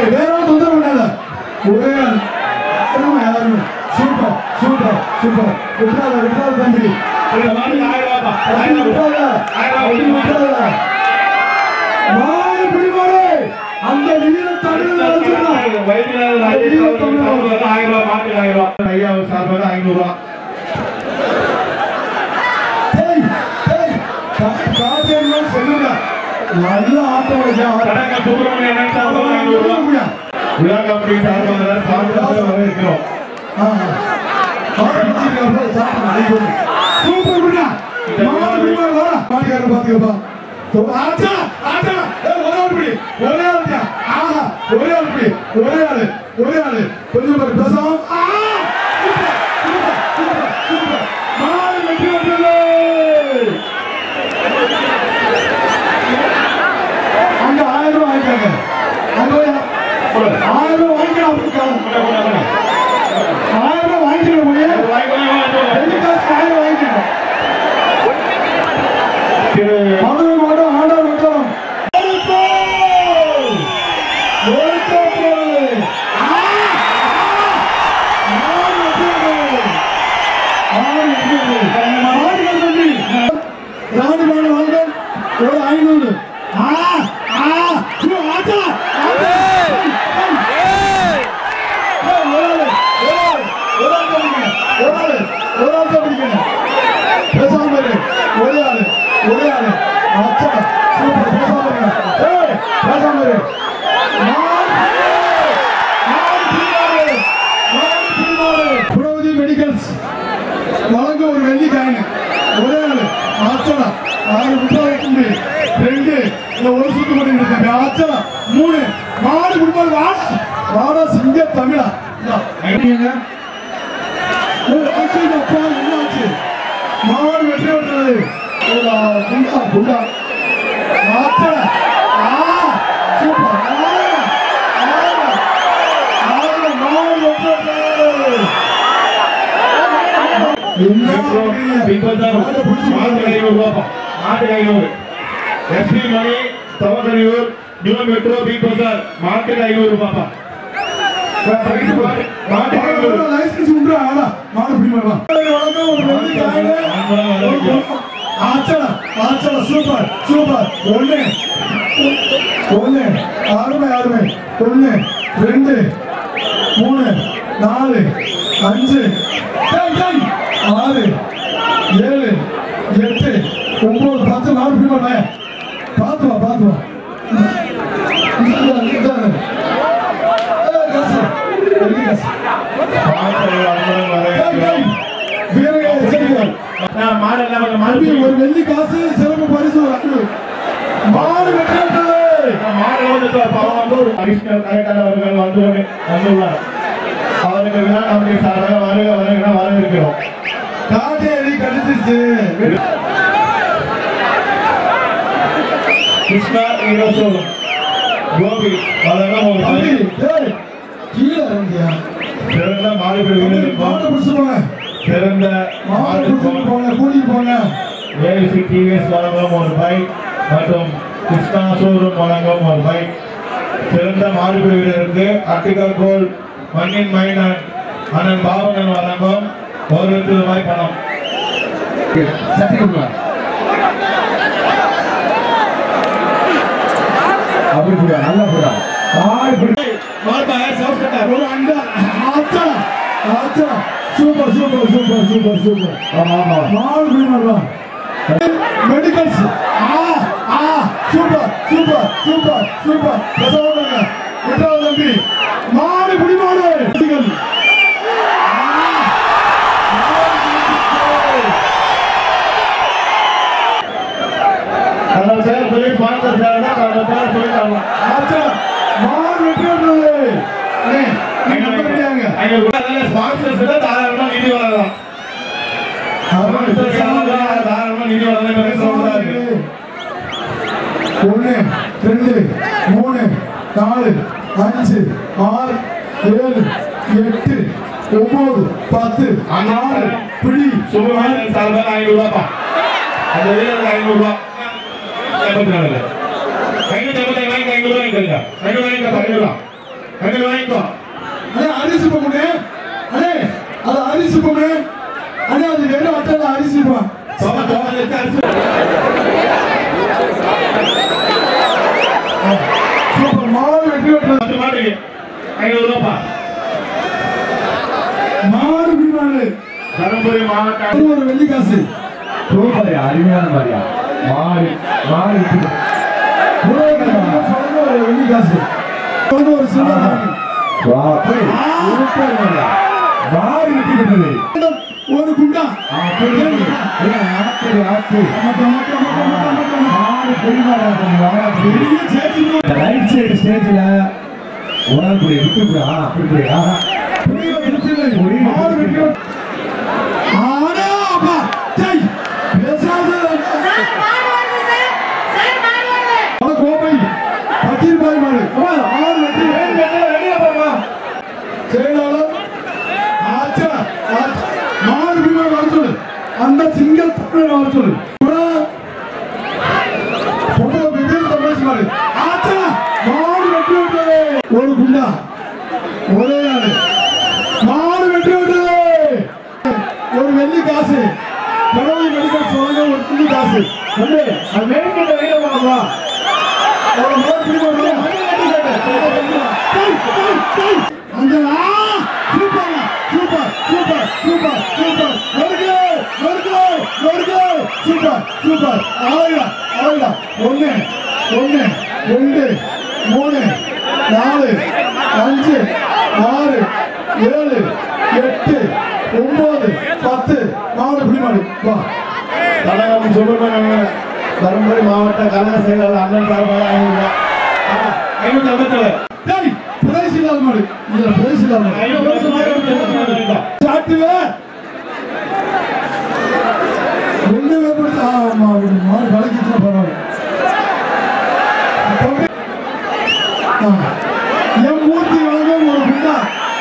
ஏய், வேற யாரும் தொந்தரவு பண்ணாத ஒரே ஆள் யாருமே யாருமே சூப்பர் சூப்பர் சூப்பர் விட்டுறாத விட்டுறாத தம்பி இந்த மாட்டுக்கு ஆயிரம் ரூபாப்பா தம்பி ஆயிரம் ரூபாய் விட்டுறாத ஆயிரம் தம்பி ரூபாய் விட்டுறாத மாடு பிடிமாடு அந்த வீர தமிழ் நடத்துறான் வைத்தியநாதன் ராஜேஷ் அவர்கள் சார்பாக ஆயிரம் ரூபாய் மாட்டுக்கு ஆயிரம் ரூபாய் ஐயா சார்பாக ஐநூறு ரூபாய் டேய் டேய் காதேன்னு சொல்லுங்க நல்ல ஆட்டம் வச்சா கடங்க சுப்பிரமணியன் சார்பாக ஐநூறு ரூபாய் விழா கமிட்டி சார்பாக சார்பாக வரவேற்கிறோம் சூப்பர் பிடியா மாடு பிடிமா வா மாட்டுக்காரர் பாத்துக்கப்பா ஆச்சா ஆச்சா ஏய், ஒரே ஆள் பிடி ஒரே ஆள் பிடியா ஆஹா ஒரே ஆள் பிடி ஒரே ஆளு ஒரே ஆளு கொஞ்சம் பேர் பேசாம ஆ சூப்பர் சூப்பர் சூப்பர் சூப்பர் மாடு வெற்றி பெற்றது அங்க ஆயிரம் ரூபாய் வாங்கிக்காங்க அங்க போய் ஆயிரம் ரூபாய் வாங்கிக்கலாம் அப்படி ஆயிரம் ரூபாய் வாங்கிக்கணும் போய் ரெண்டு காசு ஆயிரம் வாங்கிக்கணும் திரு மதுரை மாவட்டம் ஆண்டாள் வட்டம் ராணிமான வாங்க ஒரு ஐநூறு ஆ ஆ ஐயோ, ஆத்தா, ஆத்தா. ஏய், ஒரு ஆளு, ஒரு ஆளு, ஒரு ஆள் தான் பிடிக்கணும். ஒரு ஆளு, ஒரு ஆள் தான் பிடிக்கணும். பேசாம இரு. ஒரே ஆளு, ஒரே ஆளு. அச்சா, சூப்பர், பேசாம இருங்க. ஏய், பேசாம இரு. நான், நான் பிடிமாடு, நான் பிடிமாடு. புரவதி மெடிக்கல்ஸ் வழங்க ஒரு வெள்ளி காயின் ஒரே ஆளு ஆச்சனா ஆறு முட்டாளி ரெண்டு இந்த ஒரு சுத்து பண்ணி இருக்காங்க ஆச்சனா மூணு நாலு குடும்பம் வாடா வாடா சிங்க தமிழா இந்தா, எங்க? ஏய், ஆச்சு, இந்த அப்பா என்ன ஆச்சு மாடு வெற்றி பெற்றது ஒரு, ஆ, குண்டா குண்டா ஆச்சனா ஆ சூப்பர் ஆ, ஆ, ஆ, மாடு வெற்றி பெற்றது மெட்ரோ பிக் பஜார் மாட்டுக்கு ஐநூறு ரூபாப்பா மாட்டுக்கு ஐநூறு SP Mani Thavakkaraiyur new metro big bazaar மாட்டுக்கு ஐநூறு ரூபாப்பா மாட்டுக்கு ஐநூறு லைசன்ஸ் உண்டு ஆனா மாடு பிடி வரலாம் வணக்கம் ஒரு வெள்ளி காயினு ஆச்சல ஆச்சல சூப்பர் சூப்பர் ஒண்ணு ஒண்ணு அருமை அருமை ஒண்ணு ரெண்டு மூணு நாலு அஞ்சு டேய், டேய். ஆறு ஏழு எட்டு ஒன்பது பத்து நாலு பிடி வரலாம் பார்த்து வா பார்த்து வா இந்தா, இந்தா, இந்தா. ஏய், காசு. வெள்ளி காசு. டேய், டேய். வீரர்கள் எச்சரிக்கைகள். மாடு எல்லாம் கொஞ்சம் மாடு தம்பி, ஒரு வெள்ளி காசு சிறப்பு பரிசு ஒரு அன்பு. மாடு வெற்றி பெற்றது. மாடு வந்து பாவனூர் அடிஷனல் கலெக்டர் அவர்கள் வந்து வந்துள்ளார் அவருக்கு விழா கமிட்டி சார்பாக வருக வருக வரவேற்கிறோம் காட்டேரி கடிச்சிருச்சு. கிருஷ்ணா ஈரோசோ கோபி வழங்கும் ஒரு தம்பி, பரிசு. டேய், கீழே இறங்கியா? சிறந்த மாடுபிடி தம்பி, வீரருக்கும் மாடை பிடிச்சு போங்க. சிறந்த மாடை பிடிச்சிட்டு மாட்டுக்கும் போங்க, கூட்டிட்டு போங்க. ஏஎஸ்சி டிவிஎஸ் வழங்கும் ஒரு பைக் மற்றும் கிருஷ்ணா ஷோரூம் வழங்கும் ஒரு பைக் சிறந்த மாடுபிடி வீரருக்கு அட்டிகல் கோல் மண்ணின் மைனன் அண்ணன் பாவனன் வழங்கும் ஒரு லட்சம் ரூபாய் பணம் சட்டி கொடுங்க. அப்படி கூட நல்லா கூட ஆய் பிடி ஒரு அண்டா ஆச்சா ஆச்சா super super super super super ஆமா ஆமா நாலு பிடிமாடலாம் மெடிக்கல்ஸ் ஆ ஆ சூப்பர் சூப்பர் சூப்பர் சூப்பர் பிரசவங்க விட்டாத தம்பி மாடு பிடிமாடு மெடிக்கல் அந்த பேர் சொல்லி ஸ்பான்சர் சேரணும் அந்த பேர் சொல்லிட்டாங்க ஆச்சா மாடு வெற்றி பெற்றது அண்ணே, நீங்க நம்ப ரெடியாங்க ஐநூறு ரூபாய் அதனால ஸ்பான்சர்ஸ் தான் தாராளமா நிதி வழங்கலாம் ஸ்பான்சர் சேரலாம் தாராளமா நிதி வழங்கலாம் சொல்றாரு ஒன்று ரெண்டு மூணு நாலு அஞ்சு ஆறு ஏழு எட்டு ஒன்பது பத்து நாலு பிடி சுப்பிரமணியன் சார்பாக ஐநூறு ரூபாப்பா அந்த வீரருக்கு ஐநூறு ரூபாய் எண்பத்தி நாலுல ஐநூத்தி எண்பத்தி வாங்கி ஐநூறு ரூபாய் ஐநூறு வாங்கி ஐநூறு ரூபாய் கண்ணு வாங்கிக்கோ அண்ணே அரிசி பொம்முனே அண்ணே அது அரிசி பொம்முனே அண்ணே அது வெறும் அட்டை அரிசி பா சோமா தோட்டத்தில் வச்சு அரிசி சூப்பர் மாடு வெட்டி வெட்டுறது பத்து மாட்டுக்கு ஐநூறு ரூபாப்பா மாடு பிடிமாடு தருமபுரி மாவட்டம் அது ஒரு வெள்ளி காசு சூப்பர் அருமையான மாதிரியா மாறி மாறி சொல்லுங்க ஒரு வெள்ளி காசு சொல்லுங்க ஒரு சில்வர் காயின். சூப்பர் மாதிரியா மாறி விட்டு விட்டது ஒரு குண்டா ஆத்து ஆத்து ஆத்து மொத்த, மொத்த, மொத்த, மொத்த, மொத்த, மொத்த. மாறி பெரியமா பெரிய சேத்தி bro. ரைட் சைடு ஸ்டேஜ்ல உடல் புடி விட்டு புடி ஆ அப்படி புடி ஆஹா பெரிய பிரச்சனை. மாடு வெட்டி வெட்டு. ஆடா, அப்பா. டேய், பேசாத. அட கோப்பை. பக்கீர் பாய் மாடு. அப்பா, மாடு வெட்டி வேணும், வேணும், ரெடியா பாப்பா. செயலாளர். ஆச்சா, ஆச்சா. மாடு பின்னாடி வர சொல்லு. அந்த சிங்கம் தமிழ் வர சொல்லு புறா. பொம்பளை விவேக் தமிழ் மாடு. ஆச்சா, மாடு வெட்டி விட்டது. ஒரு குண்டா ஒரே ஆளு மாடு வெட்டி விட்டது ஒரு வெள்ளி காசு கடவுள் மெடிக்கல் சொல்லுங்க ஒரு புள்ளி காசு வந்து அது மேற்கொண்ட வெளியில போகணுமா ஒரு மாடு பிடி போடுங்க அங்க ஆ super super super super super நொறுக்கு நொறுக்கு நொறுக்கு சூப்பர் சூப்பர் ஆளுடா ஆளுடா ஒண்ணு ஒண்ணு ரெண்டு மூணு நாலு அஞ்சு ஆறு ஏழு எட்டு ஒன்பது பத்து மாவட்ட பிடிமாடு வா கனகம் சுப்பிரமணியம் தருமபுரி மாவட்ட கழக செயலாளர் அண்ணன் சார்பாக ஐநூறு ரூபாய் ஆமா, ஐநூத்தி ஐம்பத்தேழு டேய் பிரைஸ் இல்லாத மாடு இதுல பிரைஸ் இல்லாத மாடு ஐநூறு ரூபாய் ஐநூத்தி ஐம்பத்தேழு சாட்டுவே ரெண்டு பேர் ஆமா ஒரு மாடு கலக்கிச்சுனா பரவாயில்ல ஆ. என் மூர்த்தி வழங்கும் ஒரு குண்டா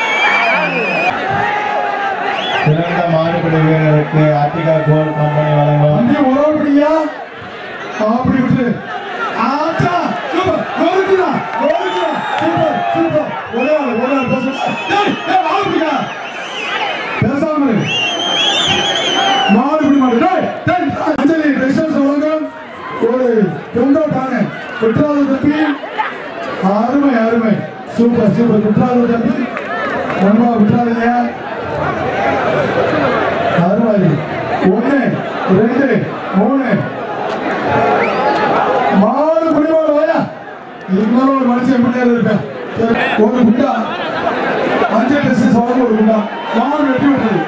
சிறந்த மாடுபிடி வீரருக்கு ஆர்டிகா கோல் கம்பெனி வழங்கும் அங்கே உறவுடியா அப்படி விட்டு ஆச்சா சூப்பர் நொறுக்குடா நொறுக்குடா சூப்பர் சூப்பர் ஒரே ஆள் ஒரே ஆள் பேச டேய் டேய் ஆளுடா பேசாம இரு மாடு பிடி மாடு டேய் டேய் அஞ்சலி ரெஷன் சொல்லுங்க ஒரு பொங்கோ தானே குற்றால தப்பி அருமை அருமை சூப்பர் சூப்பர் குற்றால தப்பி ரொம்ப விட்டுறாதீங்க அருமை ஒண்ணு ரெண்டு மூணு மாடு குடிமாடு வாயா இருந்தாலும் ஒரு மனுஷன் முன்னேற இருப்பேன் சரி, ஒரு குண்டா அஞ்சு டெஸ்ட் சவரம் ஒரு குண்டா மாடு வெட்டி விட்டது